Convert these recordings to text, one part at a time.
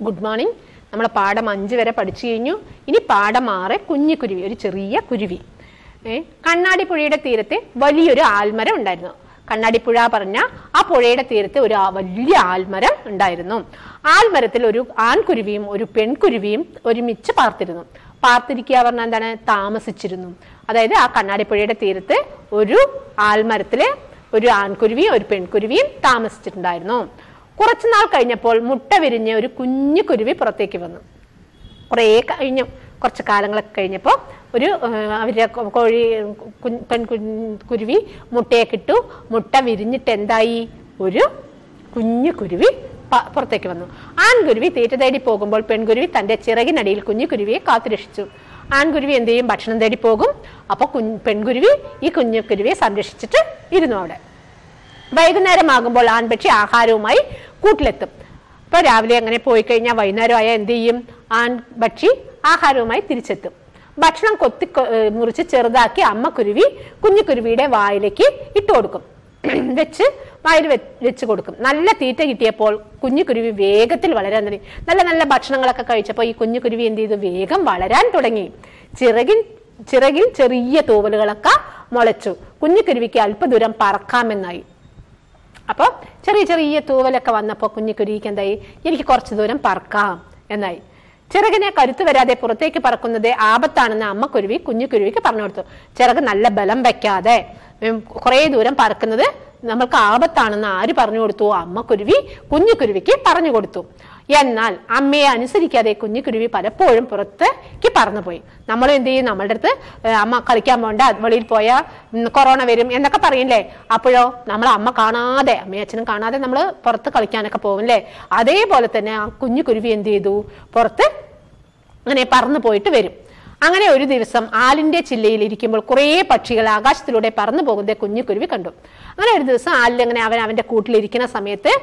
good morning നമ്മൾ പാഠം അഞ്ച് വരെ പഠിച്ചു കഴിഞ്ഞു ഇനി പാഠം ആറ് കുഞ്ഞിക്കുരുവി ഒരു ചെറിയ കുരുവി ഏ കണ്ണാടിപ്പുഴയുടെ തീരത്തെ വലിയൊരു ആൽമരം ഉണ്ടായിരുന്നു കണ്ണാടിപ്പുഴ പറഞ്ഞ ആ പുഴയുടെ തീരത്ത് ഒരു ആ വലിയ ആൽമരം ഉണ്ടായിരുന്നു ആൽമരത്തിൽ ഒരു ആൺകുരുവിയും ഒരു പെൺകുരുവിയും ഒരുമിച്ച് പാർത്തിരുന്നു പാർത്തിരിക്കുക പറഞ്ഞാൽ എന്താണ് താമസിച്ചിരുന്നു അതായത് ആ കണ്ണാടിപ്പുഴയുടെ തീരത്ത് ഒരു ആൽമരത്തില് ഒരു ആൺകുരുവിയും ഒരു പെൺകുരുവിയും താമസിച്ചിട്ടുണ്ടായിരുന്നു കുറച്ചു നാൾ കഴിഞ്ഞപ്പോൾ മുട്ട വിരിഞ്ഞ ഒരു കുഞ്ഞു കുരുവി പുറത്തേക്ക് വന്നു കുറേ കഴിഞ്ഞു കുറച്ച് കാലങ്ങളൊക്കെ കഴിഞ്ഞപ്പോൾ ഒരു ഏഹ്, അവരുടെ കൊ- കോഴി കുഞ്ഞ് പെൺകുഞ്ഞ് കുരുവി മുട്ടയൊക്കെ ഇട്ടു മുട്ട വിരിഞ്ഞിട്ട് എന്തായി ഒരു കുഞ്ഞു കുരുവി പ- പുറത്തേക്ക് വന്നു ആൺകുരുവി തീറ്റ തേടി പോകുമ്പോൾ പെൺകുരുവി തന്റെ ചിറകിനടിയിൽ കുഞ്ഞു കുരുവിയെ കാത്തുരക്ഷിച്ചു ആൺകുരുവി എന്ത് ചെയ്യും ഭക്ഷണം തേടി പോകും അപ്പൊ കുഞ്ഞ് പെൺകുരുവി ഈ കുഞ്ഞു കുരുവിയെ സംരക്ഷിച്ചിട്ട് ഇരുന്നു അവിടെ വൈകുന്നേരമാകുമ്പോൾ ആൺപക്ഷി ആഹാരവുമായി കൂട്ടിലെത്തും ഇപ്പൊ രാവിലെ അങ്ങനെ പോയി കഴിഞ്ഞാൽ വൈകുന്നേരം ആയാൽ എന്ത് ചെയ്യും ആൺപക്ഷി ആഹാരവുമായി തിരിച്ചെത്തും ഭക്ഷണം കൊത്തി കൊ- ഏർ മുറിച്ച് ചെറുതാക്കി അമ്മ കുരുവി കുഞ്ഞു കുരുവിയുടെ വായിലേക്ക് ഇട്ട് കൊടുക്കും വെച്ച് വായിൽ വെ- വെച്ച് കൊടുക്കും നല്ല തീറ്റ കിട്ടിയപ്പോൾ കുഞ്ഞു കുരുവി വേഗത്തിൽ വളരാൻ തുടങ്ങി നല്ല നല്ല ഭക്ഷണങ്ങളൊക്കെ കഴിച്ചപ്പോൾ ഈ കുഞ്ഞു കുരുവി എന്ത് ചെയ്തു വേഗം വളരാൻ തുടങ്ങി ചിറകിൽ ചിറകിൽ ചെറിയ തൂവലുകളൊക്കെ മുളച്ചു കുഞ്ഞു കുരുവിക്ക് അല്പദൂരം പറക്കാമെന്നായി അപ്പോൾ ചെറിയ ചെറിയ തൂവലൊക്കെ വന്നപ്പോൾ കുഞ്ഞിക്കുരുവിക്ക് എന്തായി എനിക്ക് കുറച്ച് ദൂരം പറക്കാം എന്നായി ചിറകിനെ കരുത്ത് വരാതെ പുറത്തേക്ക് പറക്കുന്നത് ആപത്താണെന്ന് അമ്മ കുരുവി കുഞ്ഞിക്കുരുവിക്ക് പറഞ്ഞു കൊടുത്തു ചിറക് നല്ല ബലം വെക്കാതെ ഉം, കുറേ ദൂരം പറക്കുന്നത് നമ്മൾക്ക് ആപത്താണെന്ന് ആര് പറഞ്ഞു കൊടുത്തു അമ്മ കുരുവി കുഞ്ഞിക്കുരുവിക്ക് പറഞ്ഞു കൊടുത്തു എന്നാൽ അമ്മയെ അനുസരിക്കാതെ കുഞ്ഞിക്കുരുവി പലപ്പോഴും പുറത്തേക്ക് പറന്നുപോയി നമ്മൾ എന്ത് ചെയ്യും നമ്മളുടെ അടുത്ത് ഏ, അമ്മ കളിക്കാൻ പോണ്ട വെളിയിൽ പോയാൽ കൊറോണ വരും എന്നൊക്കെ പറയില്ലേ അപ്പോഴോ നമ്മൾ അമ്മ കാണാതെ അമ്മയും അച്ഛനും കാണാതെ നമ്മൾ പുറത്ത് കളിക്കാനൊക്കെ പോകും അല്ലേ അതേപോലെ തന്നെ ആ കുഞ്ഞു കുരുവി എന്ത് ചെയ്തു പുറത്ത് അങ്ങനെ പറന്നു പോയിട്ട് വരും അങ്ങനെ ഒരു ദിവസം ആലിന്റെ ചില്ലയിൽ ഇരിക്കുമ്പോൾ കുറേ പക്ഷികൾ ആകാശത്തിലൂടെ പറന്നു പോകുന്നത് കുഞ്ഞു കുരുവി കണ്ടു അങ്ങനെ ഒരു ദിവസം ആലിൽ അങ്ങനെ അവൻ അവന്റെ കൂട്ടിലിരിക്കുന്ന സമയത്ത്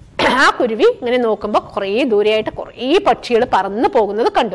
ആ കുരുവി ഇങ്ങനെ നോക്കുമ്പോൾ കുറേ ദൂരെയായിട്ട് കുറേ പക്ഷികൾ പറന്നു പോകുന്നത് കണ്ടു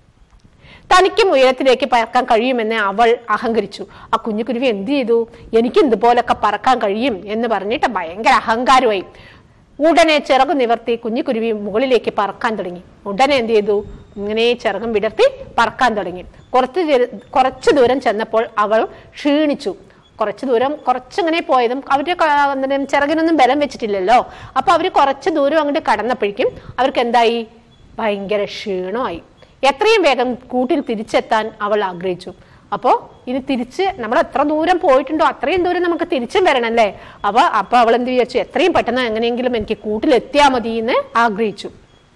തനിക്കും ഉയരത്തിലേക്ക് പറക്കാൻ കഴിയുമെന്ന് അവൾ അഹങ്കരിച്ചു ആ കുഞ്ഞു കുരുവി എന്ത് ചെയ്തു എനിക്ക് ഇതുപോലൊക്കെ പറക്കാൻ കഴിയും എന്ന് പറഞ്ഞിട്ട് ഭയങ്കര അഹങ്കാരമായി ഉടനെ ചിറകു നിവർത്തി കുഞ്ഞു കുരുവി മുകളിലേക്ക് പറക്കാൻ തുടങ്ങി ഉടനെ എന്ത് ചെയ്തു ഇങ്ങനെ ചിറകും വിടർത്തി പറക്കാൻ തുടങ്ങി കുറച്ച് ദൂര- കുറച്ച് ദൂരം ചെന്നപ്പോൾ അവൾ ക്ഷീണിച്ചു കുറച്ച് ദൂരം കുറച്ചിങ്ങനെ പോയതും അവരുടെ ക- എന്താണ് ചിറകിനൊന്നും ബലം വെച്ചിട്ടില്ലല്ലോ അപ്പൊ അവര് കുറച്ച് ദൂരം അങ്ങോട്ട് കടന്നപ്പോഴേക്കും അവർക്ക് എന്തായി ഭയങ്കര ക്ഷീണമായി എത്രയും വേഗം കൂട്ടിൽ തിരിച്ചെത്താൻ അവൾ ആഗ്രഹിച്ചു അപ്പോ ഇനി തിരിച്ച് നമ്മൾ എത്ര ദൂരം പോയിട്ടുണ്ടോ അത്രയും ദൂരം നമുക്ക് തിരിച്ചും വരണം അല്ലേ അപ്പൊ അപ്പൊ അവൾ എന്ത് വിചാരിച്ചു എത്രയും പെട്ടെന്ന് എങ്ങനെയെങ്കിലും എനിക്ക് കൂട്ടിലെത്തിയാ മതി എന്ന് ആഗ്രഹിച്ചു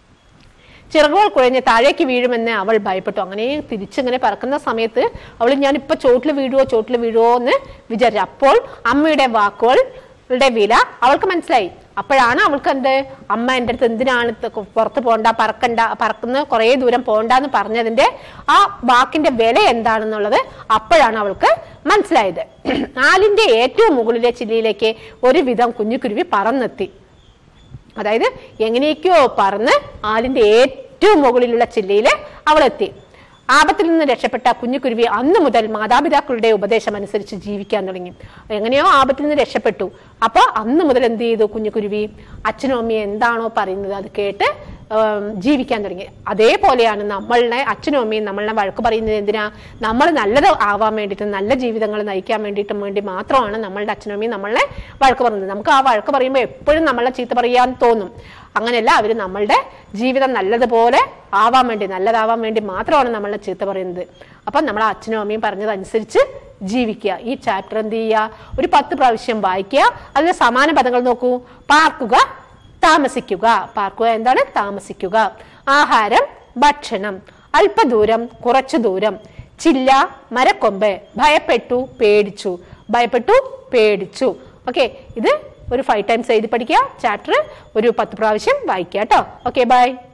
ചിറകുകൾ കുഴഞ്ഞ് താഴേക്ക് വീഴുമെന്ന് അവൾ ഭയപ്പെട്ടു അങ്ങനെ തിരിച്ചിങ്ങനെ പറക്കുന്ന സമയത്ത് അവൾ ഞാൻ ഇപ്പൊ ചോട്ടിൽ വീഴുവോ ചോട്ടിൽ വീഴുവോ എന്ന് വിചാരിച്ചു അപ്പോൾ അമ്മയുടെ വാക്കുകളുടെ വില അവൾക്ക് മനസ്സിലായി അപ്പോഴാണ് അവൾക്ക് എന്ത് അമ്മ എൻ്റെ അടുത്ത് എന്തിനാണ് ഇത് പുറത്ത് പോണ്ട പറക്കണ്ട പറക്കുന്ന കുറേ ദൂരം പോണ്ടെന്ന് പറഞ്ഞതിന്റെ ആ വാക്കിന്റെ വില എന്താണെന്നുള്ളത് അപ്പോഴാണ് അവൾക്ക് മനസ്സിലായത് ആലിന്റെ ഏറ്റവും മുകളിലെ ചില്ലിയിലേക്ക് ഒരുവിധം കുഞ്ഞുകുരുവി പറന്നെത്തി അതായത് എങ്ങനെയൊക്കെയോ പറന്ന് ആലിന്റെ ഏറ്റവും മുകളിലുള്ള ചില്ലയില് അവളെത്തി ആപത്തിൽ നിന്ന് രക്ഷപ്പെട്ട കുഞ്ഞുകുരുവി അന്നു മുതൽ മാതാപിതാക്കളുടെ ഉപദേശം അനുസരിച്ച് ജീവിക്കാൻ തുടങ്ങി എങ്ങനെയോ ആപത്തിൽ നിന്ന് രക്ഷപ്പെട്ടു അപ്പൊ അന്ന് മുതൽ എന്ത് ചെയ്തു കുഞ്ഞുകുരുവി അച്ഛനും അമ്മയും എന്താണോ പറയുന്നത് അത് കേട്ട് ഉം, ജീവിക്കാൻ തുടങ്ങി അതേപോലെയാണ് നമ്മളുടെ അച്ഛനും അമ്മയും നമ്മളെ വഴക്ക് പറയുന്നത് എന്തിനാ നമ്മൾ നല്ലത് ആവാൻ വേണ്ടിയിട്ട് നല്ല ജീവിതങ്ങൾ നയിക്കാൻ വേണ്ടിയിട്ടും വേണ്ടി മാത്രമാണ് നമ്മളുടെ അച്ഛനും അമ്മയും നമ്മളെ വഴക്ക് പറയുന്നത് നമുക്ക് ആ വഴക്ക് പറയുമ്പോൾ എപ്പോഴും നമ്മളെ ചീത്ത പറയാൻ തോന്നും അങ്ങനെയല്ല അവർ നമ്മളുടെ ജീവിതം നല്ലതുപോലെ ആവാൻ വേണ്ടി നല്ലതാവാൻ വേണ്ടി മാത്രമാണ് നമ്മളെ ചീത്ത പറയുന്നത് അപ്പം നമ്മൾ അച്ഛനും അമ്മയും പറഞ്ഞതനുസരിച്ച് ജീവിക്കുക ഈ ചാപ്റ്റർ എന്ത് ചെയ്യുക ഒരു പത്ത് പ്രാവശ്യം വായിക്കുക അതിന് സമാന പദങ്ങൾ നോക്കൂ പാർക്കുക താമസിക്കുക പാർക്കുക എന്താണ് താമസിക്കുക ആഹാരം ഭക്ഷണം അല്പദൂരം കുറച്ചു ദൂരം ചില്ല മരക്കൊമ്പ് ഭയപ്പെട്ടു പേടിച്ചു ഭയപ്പെട്ടു പേടിച്ചു ഓക്കെ ഇത് ഒരു ഫൈവ് ടൈംസ് എഴുതി പഠിക്കുക ചാപ്റ്റർ ഒരു പത്ത് പ്രാവശ്യം വായിക്കുക കേട്ടോ ഓക്കെ ബൈ